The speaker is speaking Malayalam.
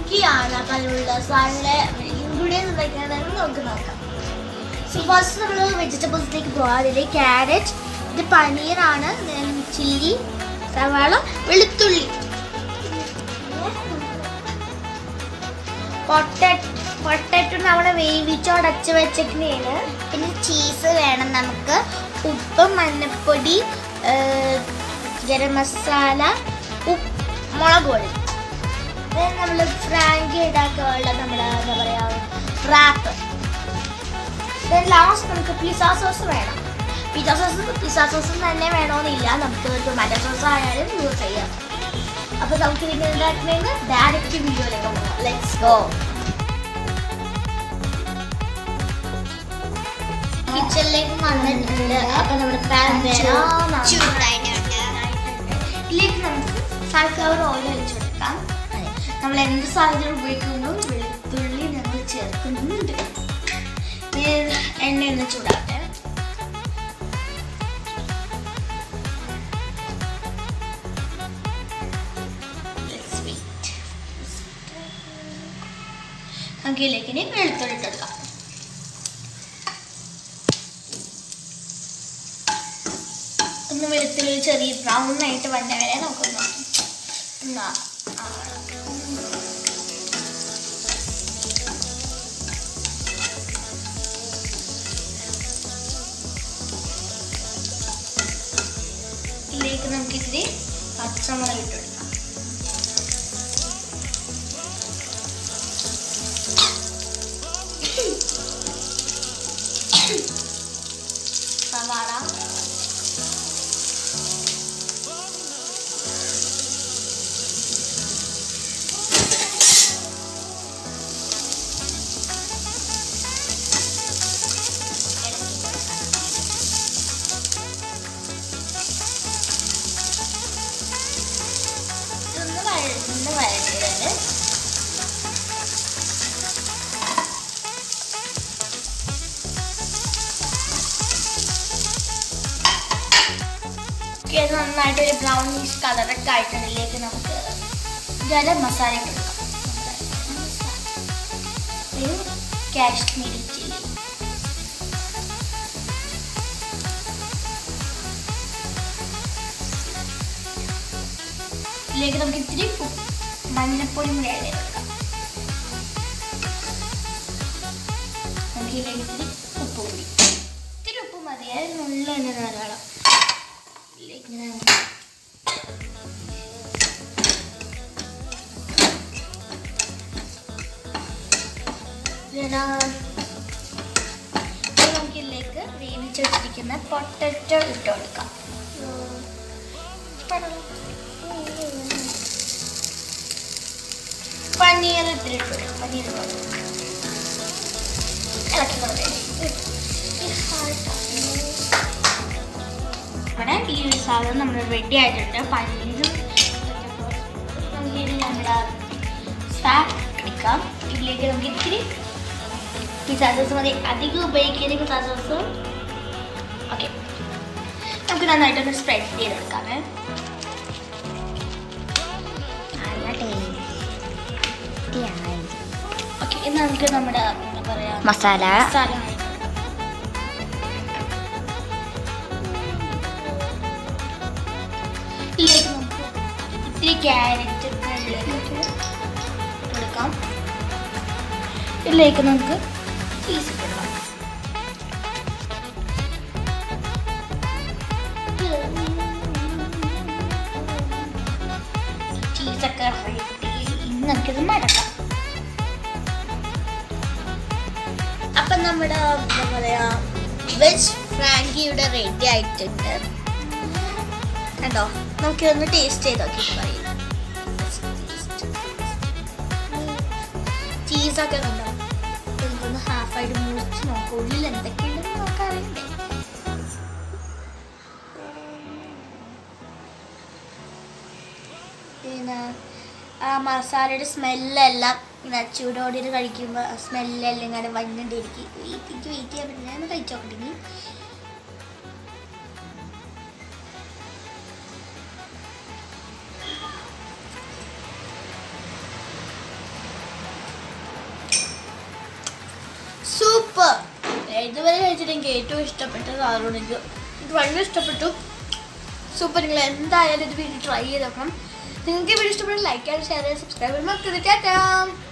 എന്തൊക്കെയാണ് അതിലുള്ള സാധനങ്ങളെ ഇൻഗ്രീഡിയൻസ് എന്തൊക്കെയാണെന്ന് നമുക്ക് നോക്കാം സോ ഫസ്റ്റ് നമ്മൾ വെജിറ്റബിൾസിലേക്ക് പോകാം അതിൽ ക്യാരറ്റ് ഇത് പനീറാണ് ചില്ലി സവാള വെളുത്തുള്ളി പൊട്ടറ്റോ പൊട്ടറ്റോ നമ്മൾ വേവിച്ചോടച്ച് വെച്ചിട്ടാണ് പിന്നെ ചീസ് വേണം നമുക്ക് ഉപ്പ് മഞ്ഞപ്പൊടി ഏർ, ഗരം മസാല ഉപ്പ് മുളക് പൊടി നമ്മൾ ഫ്രാങ്കി ഉണ്ടാക്കാനുള്ള നമ്മുടെ എന്താ പറയുക റാപ്പ് ലാസ്റ്റ് നമുക്ക് പിസ്സ സോസ് വേണം പിസ്സ സോസ് പിസ്സ സോസും തന്നെ വേണമെന്നില്ല നമുക്ക് ടൊമാറ്റോ സോസ് ആയാലും യൂസ് ചെയ്യാം അപ്പൊ നമുക്ക് ഇതിന് ഉണ്ടാക്കുന്നതിന് ഡയറക്റ്റ് വീഡിയോയിലേക്ക് പോകാം ലെറ്റ്സ് ഗോ കിച്ചണിലേക്ക് വന്നിട്ടുണ്ട് അപ്പൊ നമ്മുടെ പാൻ ചൂടായിട്ടുണ്ട് ഇതിലേക്ക് നമുക്ക് സൺഫ്ലവർ ഓയിൽ ഒഴിച്ചു കൊടുക്കാം നമ്മൾ എന്ത് സാധനം ഉപയോഗിക്കുമ്പോൾ വെളുത്തുള്ളി നമ്മൾ ചേർക്കുന്നുണ്ട് ഇനി എണ്ണ ഒന്ന് ചൂടാട്ടെ Let's wait. നമുക്ക് ഇതിലേക്ക് ഇനി വെളുത്തുള്ളി ഇട്ട് കൊടുക്കാം ഒന്ന് വെളുത്തുള്ളി ചെറിയ ബ്രൗൺ ആയിട്ട് വന്ന വരെ നമുക്കൊന്ന് ഒന്ന് ആ- ഇതിലേക്ക് നമുക്ക് ഇത്തിരി പച്ചമുളക് ഇട്ട് കൊടുക്കാം സവാള ഇതൊന്ന് വഴന്ന് വഴറ്റിയത് ഇത് നന്നായിട്ട് ഒരു ബ്രൗണിഷ് കളറൊക്കെ ആയിട്ടുള്ളതിലേക്ക് നമുക്ക് ഗരം മസാല ഇട്ട് കൊടുക്കാം ഒരു കാശ്മീരി ചില്ലി ഇതിലേക്ക് നമുക്ക് ഇത്തിരി ഉപ്പ് മഞ്ഞപ്പൊടി കൂടി ആഡ് ചെയ്ത് കൊടുക്കാം നമുക്ക് ഇതിലേക്ക് ഇത്തിരി ഉപ്പ് കൂടി ഇത്തിരി ഉപ്പ് മതിയായ നല്ല തന്നെ ധാരാളം ഇതിലേക്ക് ഇങ്ങനെ പിന്നെ ഇനി നമുക്ക് ഇതിലേക്ക് വേവിച്ച് വെച്ചിരിക്കുന്ന പൊട്ടറ്റോ ഇട്ട് കൊടുക്കാം പനീർ ഇത്തിരി ഇട്ട് കൊടുക്കാം പനീർ ഇട്ട് കൊടുക്കാം. ഇളക്കി കൊടുക്കാം. ഇവിടെ ഈ ഒരു സാധനം നമ്മൾ റെഡി ആയിട്ടുണ്ട് പനീരും നമുക്ക് ഇനി നമ്മുടെ സ്റ്റാക്ക് എടുക്കാം ഇതിലേക്ക് നമുക്ക് ഇത്തിരി പിസ്സ സോസ് മതി അധികം ഉപയോഗിക്കുന്ന പിസ്സ സോസ് ഓക്കെ നമുക്ക് നന്നായിട്ടൊന്ന് സ്പ്രെഡ് ചെയ്തെടുക്കാമേ നല്ല ടേസ്റ്റിയായി ഓക്കെ ഇനി നമുക്ക് നമ്മുടെ എന്താ പറയാ മസാല മസാല ഇതിലേക്ക് നമുക്ക് ഇത്തിരി ക്യാരറ്റ് ഇതിലേക്ക് കൊടുക്കാം ഇതിലേക്ക് നമുക്ക് ചീസ് കൊടുക്കാം ചീസൊക്കെ റെഡി നമുക്കിത് മടക്കാം അപ്പൊ നമ്മുടെ എന്താ പറയാ വെജ് ഫ്രാങ്കിയുടെ റെഡി ആയിട്ടുണ്ട് കണ്ടോ നമുക്കിതൊന്ന് ടേസ്റ്റ് ചെയ്ത് നോക്കിയിട്ട് പറയും ചീസൊക്കെ കണ്ടോ നമുക്കൊന്ന് ഹാഫായിട്ട് മുറിച്ച് നോക്കാം ഉള്ളിൽ എന്തൊക്കെയുണ്ടെന്ന് നമുക്ക് അറിയണ്ടേ പിന്നെ ആ മസാലയുടെ സ്മെല്ലെല്ലാം ഇങ്ങനെ ചൂടോടെ കഴിക്കുമ്പോൾ ആ സ്മെല്ലെല്ലാം ഇങ്ങനെ വന്നിട്ടിരിക്കും എനിക്ക് വെയിറ്റ് ചെയ്യാൻ പറ്റില്ല ഒന്ന് കഴിച്ചു നോക്കട്ടെങ്കിൽ സൂപ്പർ ഇതുവരെ കഴിച്ചിട്ട് എനിക്ക് ഏറ്റവും ഇഷ്ടപ്പെട്ട സാധനമാണ് ഇത് എനിക്ക് ഭയങ്കര ഇഷ്ടപ്പെട്ടു സൂപ്പർ നിങ്ങൾ എന്തായാലും ഇത് വീട്ടിൽ ട്രൈ ചെയ്ത് നോക്കണം നിങ്ങൾക്ക് ഈ വീഡിയോ ഇഷ്ടപ്പെട്ടെങ്കിൽ ലൈക്ക് ചെയ്യാൻ ഷെയർ ചെയ്യാൻ സബ്സ്ക്രൈബ് ചെയ്യാൻ മറക്കരുത് ടാറ്റാ